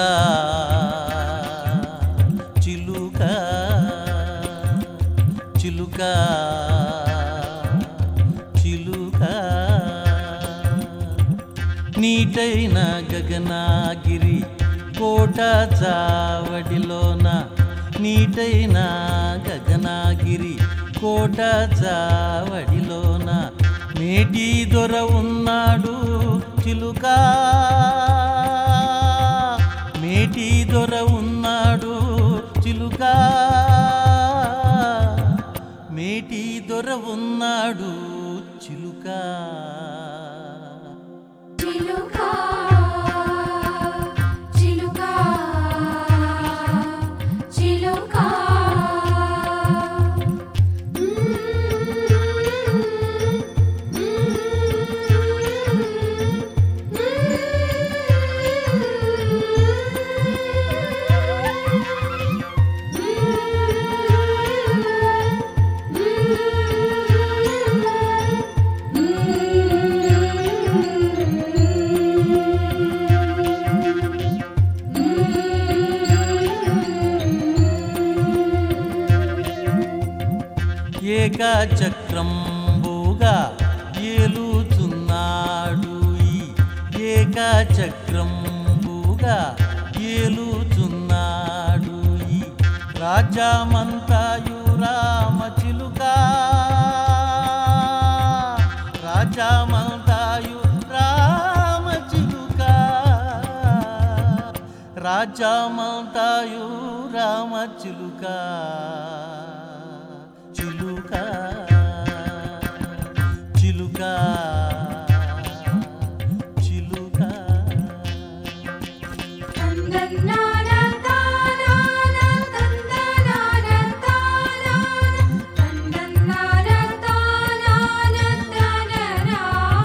చిలుక చిలుక చిలుక నీటైన గగనాగిరి కోట చావడిలోన నీటైన గగనాగిరి కోట చావడిలోన మేటి దొర ఉన్నాడు చిలుక మేటి దొర ఉన్నాడు చిలుక మేటి దొర ఉన్నాడు చిలుక చిలుక చిలుక చిలుక ఏకచక్రంబుగా ఏలుచున్నాడు ఈ ఏకచక్రంబుగా ఏలుచున్నాడు ఈ రాజామంతాయు రామచిలుక రాజామంతాయు రామచిలుక రాజామంతాయు రామచిలుక చిలుక చిలుక చిలుక తందనాన తానాన తందనాన తానాన తందనాన తానాన తాననా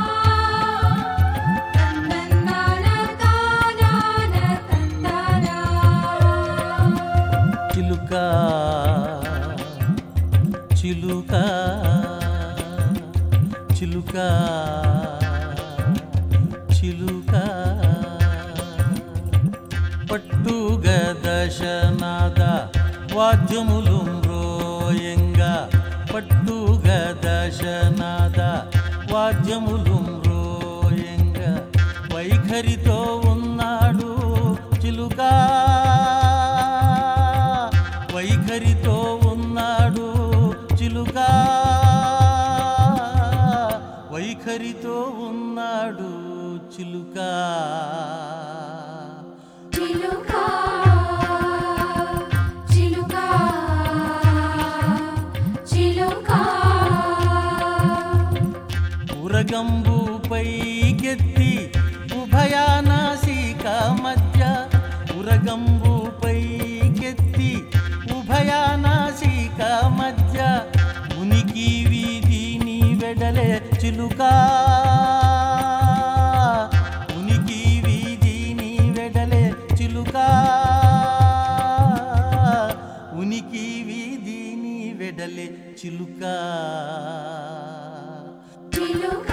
తందనాన తానాన తందనా చిలుక చిలుక చిలుక చిలుక పట్టుగ దశనాద వాద్యములు మ్రోయంగా పట్టుగ దశనాద వాద్యములు మ్రోయంగా వైఖరితో ఉన్నాడు చిలుక వైఖరితో ఉన్నాడు చిలుక వైఖరితో ఉన్నాడు చిలుక చిలుక చిలుక చిలుక ఉరగంబుపై కెత్తి ఉభయానాసిక మధ్య ఉరగంబుపై కెత్తి ఉభయానాసిక మధ్య ఉనికి వీధిని వెడలే చిలుక ఉనికి వీధిని వెడలే చిలుక ఉనికి వీధిని వెడలే చిలుక చిలుక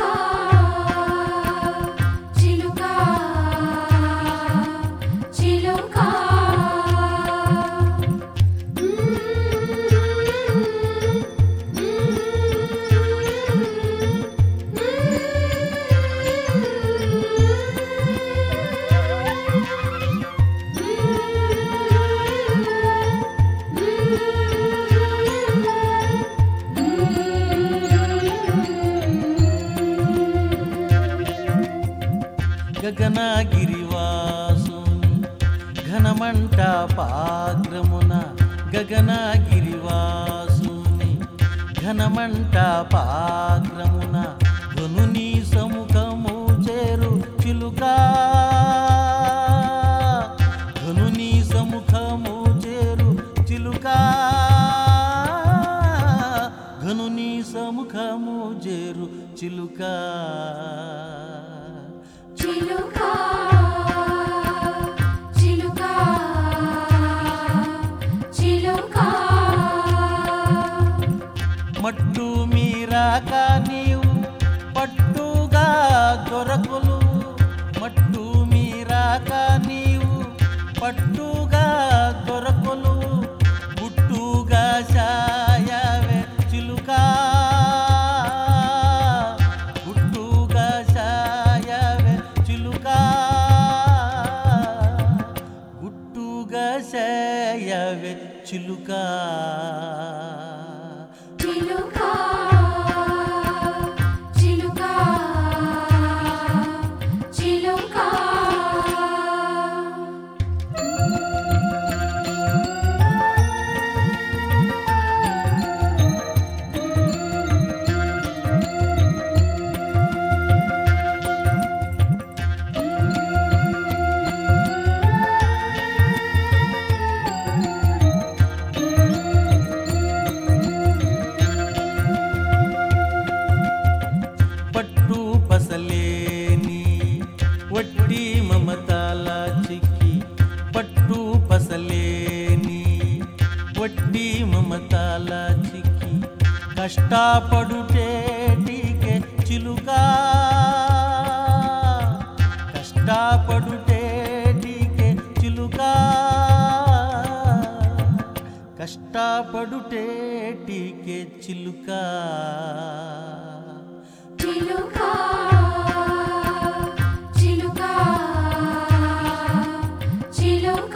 చిలుక చిలుక గగనగిరివాసుని ఘనమంట పాగ్రమున గగనగిరివాసుని ఘనమంట పాగ్రమున ధనుని సముఖము చేరు చిలుక ధనుని సముఖము చేరు చిలుక ఘనుని సముఖము చేరు చిలుక చిలుక చిలుక చిలుక మట్టు మీరాక నీవు పట్టుగా దొరకులు మట్టు మీరాక నీవు పట్టుగా దొరకొలు గుట్టుగా సాయవే చిలుక గుట్టుగా సాయవే చిలుక గుట్టుగా సాయవే చిలుక చిలుక చిలుక చిలుక పట్టు పసలేని వట్టి మమతాల చిక్కి పట్టు పసలేని వట్టి మమతాల చిక్కి కష్టపడుటేటికే చిలుక కష్టపడుటేటికే చిలుక కష్టపడుటేటికే చిలుక చిలుక చిలుక చిలుక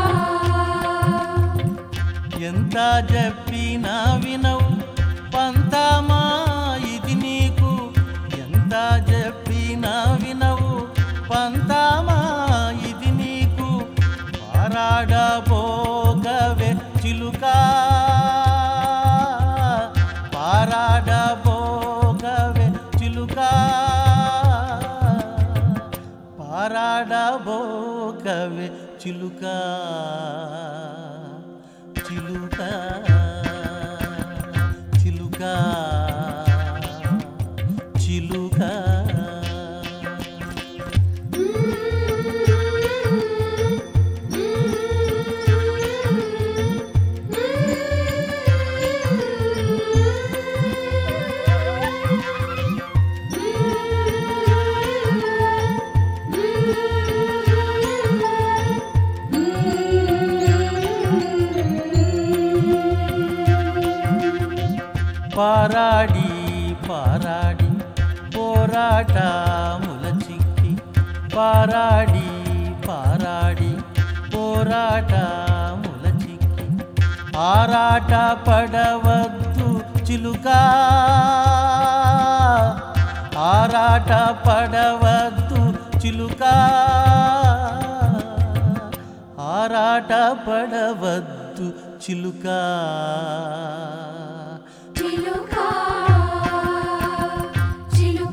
ఎంత చెప్పినా వినవు పంతమా ఇది నీకు ఎంత చెప్పినా వినవు పంతమా ఇది నీకు పారాడబోగవే చిలుక పారాడబోగవే చిలుక పారాడబోగవే చిలుక చిలుక చిలుక చిలుక పారాడి పారాడి పోరాటముల చిక్కి పారాడి పారాడి పోరాటముల చిక్కి ఆరాట పడవద్దు చిలుక ఆరాట పడవద్దు చిలుక ఆరాట పడవద్దు చిలుక చిలుక చిలుక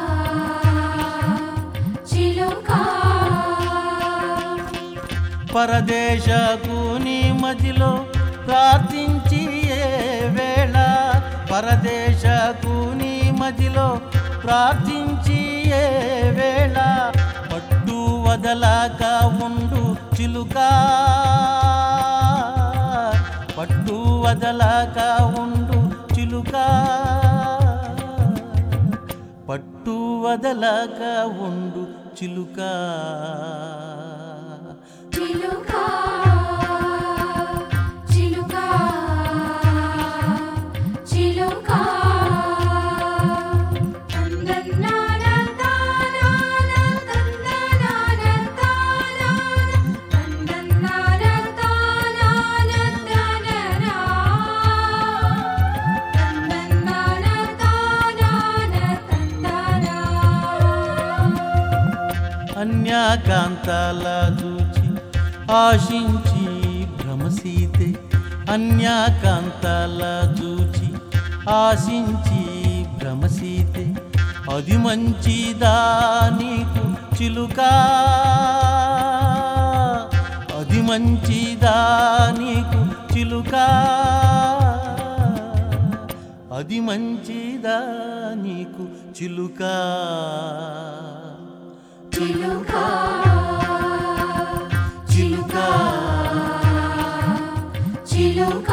చిలుక పరదేశకు నీ మదిలో ప్రార్థించి ఏ వేళ పరదేశకు నీ మదిలో ప్రార్థించి ఏ వేళ పట్టు వదలక ఉండు చిలుక పట్టు వదలక ఉండు చిలుక పట్టు వదలక ఉండు చిలుక చిలుక చిలుక చిలుక తందనాన తానాన తందనాన తానాన తందనాన తానాన తాననా తందనాన తానాన తందనా అన్యాకాంతాల చూచి ఆశించి భ్రమసీతే అన్యాకాంతాల చూచి ఆశించి భ్రమసీతే అది మంచిదా నీకు చిలుక అది మంచిదా నీకు చిలుక అది మంచిదా నీకు చిలుక చిలుక చిలుక చిలుక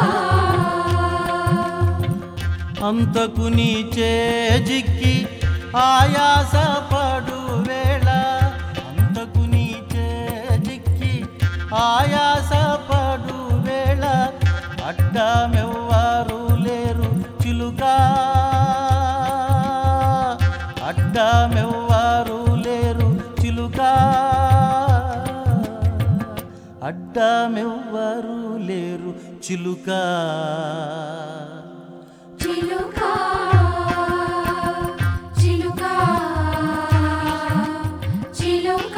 అంతకు నీ చేజిక్కి ఆయాస పడు వేళ అంతకు నీ చేజిక్కి ఆయాసపడు వేళ అడ్డమెవ్వారు లేరు చిలుక అడ్డమెవ్వారు లేరు చిలుక అడ్డమెవ్వరు లేరు చిలుక చిలుక చిలుక చిలుక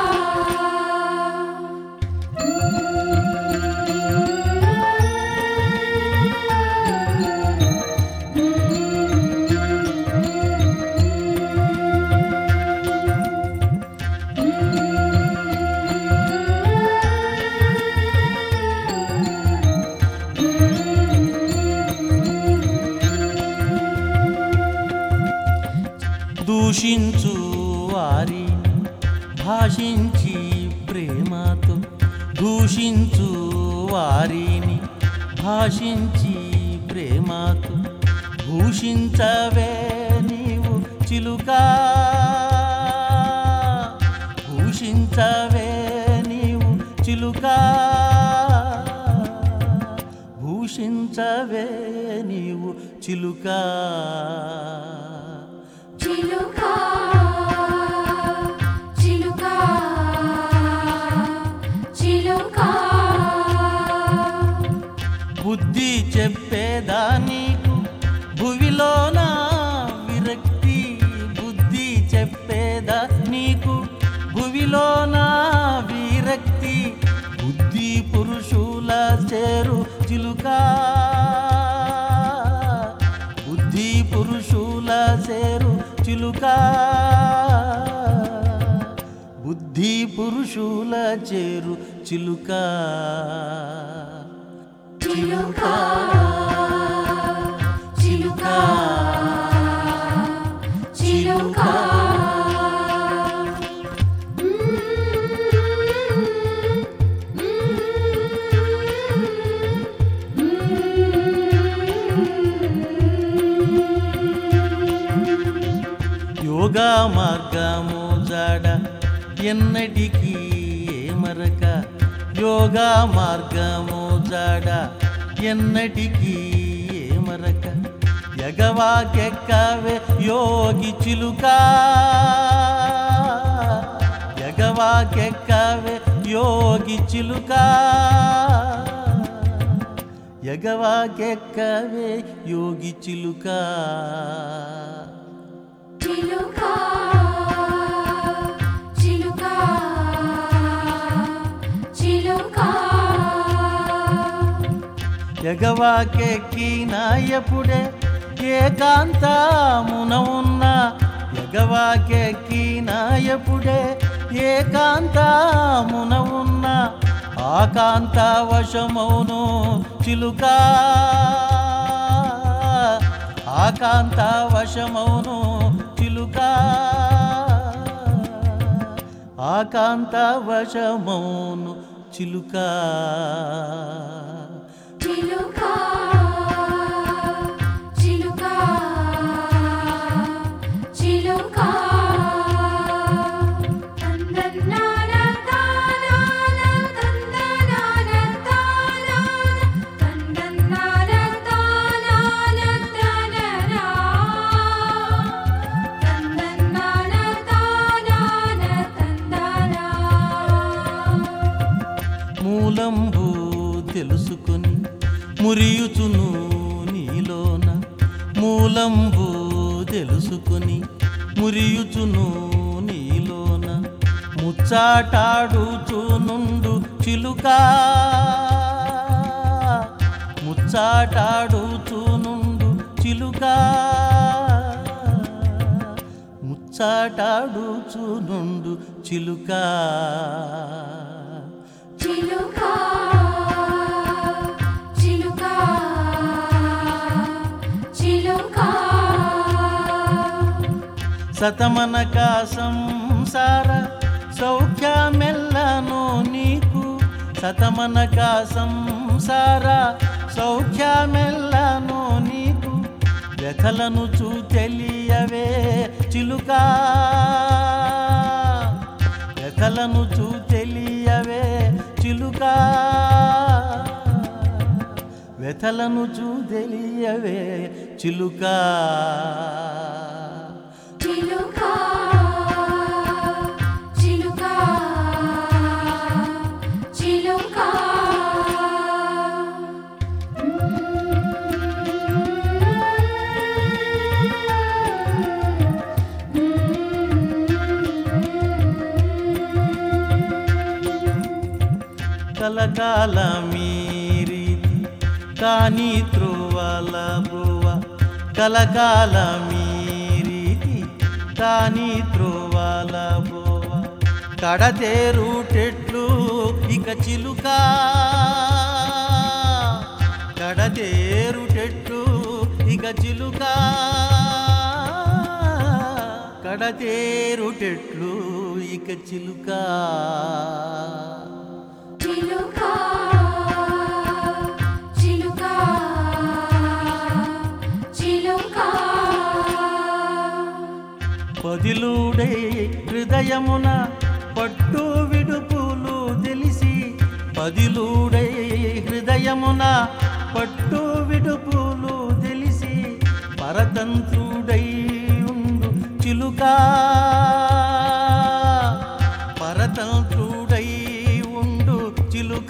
దూషించు వారి భాషించి ప్రేమతో దూషించు వారిని భాషించి ప్రేమతో భూషించవే నీవు చిలుక భూషించవే నీవు చిలుక భూషించవే నీవు చిలుక చిలుక చిలుక చిలుక బుద్ధి చెప్పేదా నీకు భువిలోన విరక్తి బుద్ధి చెప్పేదా నీకు భువిలోన విరక్తి బుద్ధి పురుషుల చేరు చిలుక బుద్ధి పురుషుల చేరు చిలుక బుద్ధి పురుషుల చేరు చిలుక చిలుక చిలుక చిలుక యోగా మార్గము జాడ ఎన్నటికీ ఏమరక యోగా మార్గము జాడ ఎన్నటికీ ఏమరక ఎగవాకెక్కవే యోగి చిలుక ఎగవాకెక్కవే యోగి చిలుక ఎగవాకెక్కవే యోగి చిలుక చిలుక చిలుక చిలుక ఎగవాకెక్కినాయపుడే ఏకాంతమున ఉన్న ఎగవాకెక్కినాయపుడే ఏకాంతమున ఉన్న ఆకాంత వశమౌను చిలుక ఆకాంత వశమౌను చిలుక ఆకాంత వశమౌను చిలుక చిలుక చిలుక చిలుక తందనాన తానాన తందనాన తానాన తందనాన తానాన తానాన తందనాన తానాన తందనా మూలంబు తెలుసుకొని మురియుచును నీలోన మూలంబు తెలుసుకొని మురియుచును నీలోన ముచ్చాటాడుచునుండు చిలుక ముచ్చాటాడుచునుండు చిలుక ముచ్చాటాడుచునుండు చిలుక చిలుక చిలుక చిలుక సతమనక సంసార సౌఖ్యమెల్లను నీకు సతమనక సంసార సౌఖ్యమెల్లను నీకు వ్యథలను చూ తెలియవే చిలుక వ్యథలను చూ తెలియవే చిలుక చిలుక వ్యథలను చూదెలియవే చిలుక చిలుక చిలుక చిలుక కలకాల మీరీతి కాని త్రువల బ్రువ కలకాల మీరీతి కాని త్రువల బ్రువ కడతేరుటెట్లు ఇక చిలుక కడతేరుటెట్లు ఇక చిలుక కడతేరుటెట్లు ఇక చిలుక చిలుక చిలుక చిలుక పదిలుడై హృదయమున పట్టు విడుపులు తెలిసి పదిలుడై హృదయమున పట్టు విడుపులు తెలిసి పరతంత్రుడై ఉండు చిలుక పరతంత్రుడై ఉండు చిలుక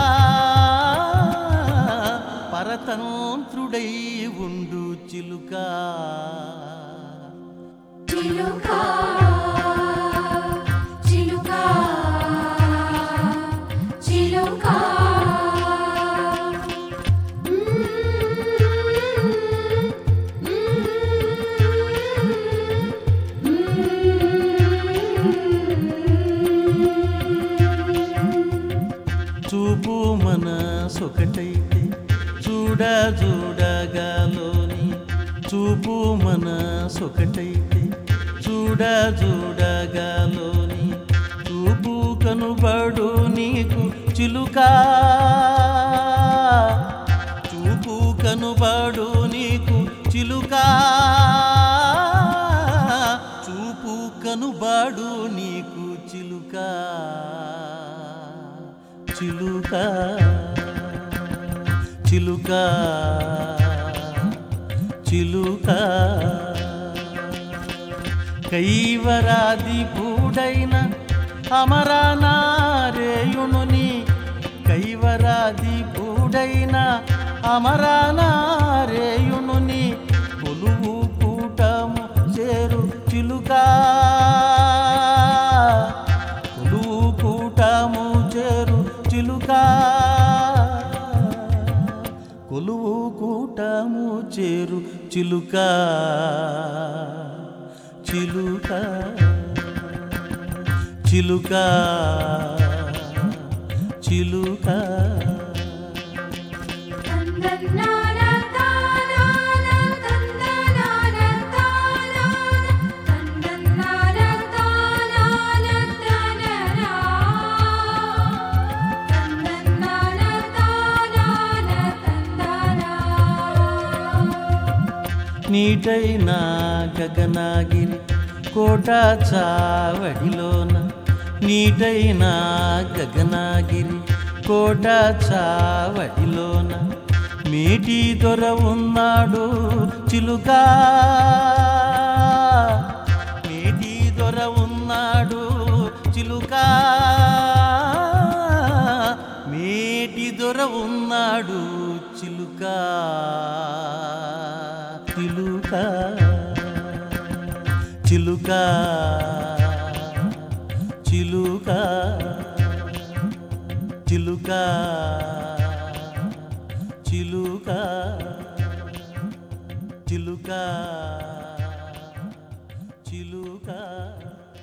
పరతంత్రుడై ఉండు చిలుక చిలుక చిలుక చిలుక చూపు మనసొకటైతే చూడ చూడగాలోని చూపు మనసొకటైతే చూడ చూడగాలోని చూపు కనుబడు నీకు చిలుక చూపు కనుబడు నీకు చిలుక చూపు కనుబడు నీకు చిలుక చిలుక చిలుక చిలుక కైవరాది పూడైన అమరానారేయునుని కైవరాది పూడైన అమరానారేయునుని కొలువు కూటము చేరు చిలుక కొలువు కూటము చేరు చిలుక కొలువు కూటము చేరు చిలుక చిలుక చిలుక చిలుక తందనాన తానాన తందనాన తానాన తందనాన తానాన తననా తందనాన తానాన తందనా నీటైన గగనాగిరి కోట చావడిలోన నీటైన గగనాగిరి కోట చావడిలోన మేటి దొర ఉన్నాడు చిలుక మేటి దొర ఉన్నాడు చిలుక మేటి దొర ఉన్నాడు చిలుక చిలుక చిలుక చిలుక చిలుక చిలుక చిలుక చిలుక